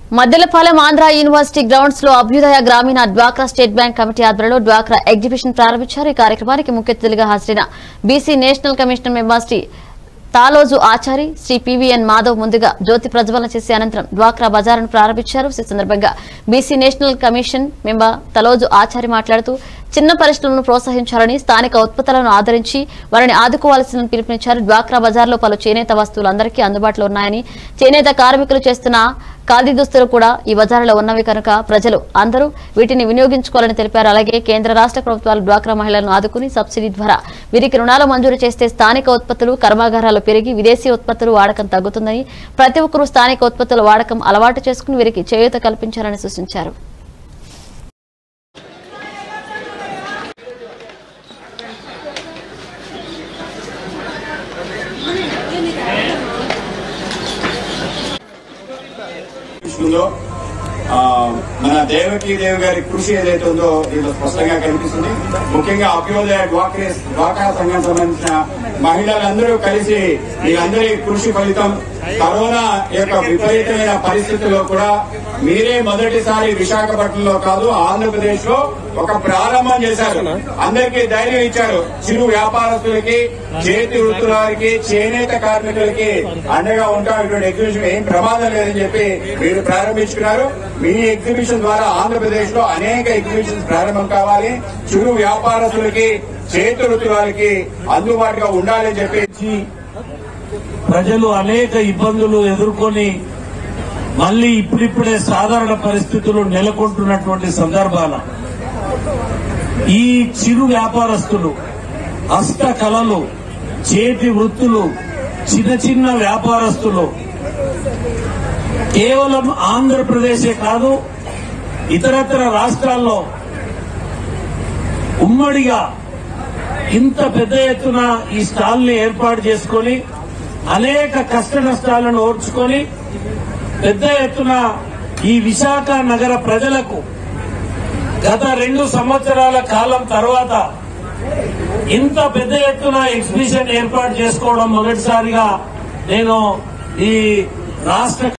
Maddilapalem Andhra university grounds లో అభ్యుదయ గ్రామీణ డ్వాక్రా స్టేట్ బ్యాంక్ కమిటీ ఆధ్వర్యంలో డ్వాక్రా ఎగ్జిబిషన్ ప్రారంభించారు ఈ కార్యక్రమానికి ముఖ్య అతిథులుగా హాజరైన BC national commission member Shri Taloju Achari Shri P V N Madhav ముందుగా జ్యోతి ప్రజ్వలన చేసి అనంతరం డ్వాక్రా బజార్ను ప్రారంభించారు ఈ సందర్భంగా BC national commission member Taloju Achari మాట్లాడుతూ చిన్న పరిశ్రమలను ప్రోత్సహించాలని స్థానిక ఉత్పత్తులను ఆదరించి వారిని ఆదుకోవాల్సిందని పిలుపునిచ్చారు డ్వాక్రా బజార్లో పలు చేనేత వస్తువులు అందరికీ అందుబాటులో ఉన్నాయని చేనేత కార్మికులు చేస్తున్న ఖాదీ దుస్తులు కూడా ఈ బజారులో ఉన్నవి కనుక ప్రజలు అందరూ వీటిని వినియోగించుకోవాలని తెలిపారు అలాగే కేంద్ర రాష్ట్ర ప్రభుత్వాలు డ్వాక్రా మహిళలను ఆదుకుని సబ్సిడీ ద్వారా వీరికి రుణాలు మంజూరు చేస్తే స్థానిక ఉత్పత్తులు కర్మాగారాలు పెరిగి విదేశీ ఉత్పత్తులు వాడకం తగ్గుతుందని ప్రతి ఒక్కరూ స్థానిక ఉత్పత్తుల వాడకం అలవాటు చేసుకుని వీరికి చేయూత కల్పించాలని సూచించారు ఉందో ఆ, మన దేవకీ దేవి గారి కృషి ఏదైతే ఉందో దీంట్లో స్పష్టంగా కనిపిస్తుంది ముఖ్యంగా అభ్యోదయ డ్వాక్రేస్ డ్వాక్రా సంఘం సంబంధించిన మహిళలందరూ కలిసి వీళ్ళందరి కృషి ఫలితం కరోనా యొక్క విపరీతమైన పరిస్థితుల్లో కూడా మీరే మొదటిసారి విశాఖపట్నంలో కాదు ఆంధ్రప్రదేశ్ లో ఒక ప్రారంభం చేశారు అందరికీ ధైర్యం ఇచ్చారు చిరు వ్యాపారస్తులకి చేతి వృత్తులకి చేనేత కార్మికులకి అండగా ఉంటాం ఇటువంటి ఎగ్జిబిషన్ ఏం ప్రమాదం లేదని చెప్పి మీరు ప్రారంభించుకున్నారు మీ ఎగ్జిబిషన్ ద్వారా ఆంధ్రప్రదేశ్ లో అనేక ఎగ్జిబిషన్స్ ప్రారంభం కావాలి చిరు వ్యాపారస్తులకి చేతి వృత్తులకి అందుబాటుగా ఉండాలని చెప్పి నుంచి ప్రజలు అనేక ఇబ్బందులు ఎదుర్కొని మళ్ళీ ఇప్పుడిప్పుడే సాధారణ పరిస్థితులు నెలకొంటున్నటువంటి సందర్భాల ఈ చిరు వ్యాపారస్తులు హస్తకళలు చేతి వృత్తులు చిన్న చిన్న వ్యాపారస్తులు కేవలం ఆంధ్రప్రదేశే కాదు ఇతరత్ర రాష్ట్రాల్లో ఉమ్మడిగా ఇంత పెద్ద ఎత్తున ఈ స్టాల్ ని ఏర్పాటు చేసుకొని అనేక కష్ట నష్టాలను ఓర్చుకొని పెద్ద ఎత్తున ఈ విశాఖ నగర ప్రజలకు గత రెండు సంవత్సరాల కాలం తర్వాత ఇంత పెద్ద ఎత్తున ఎగ్జిబిషన్ ఏర్పాటు చేసుకోవడం మొదటిసారిగా నేను ఈ రాష్ట్ర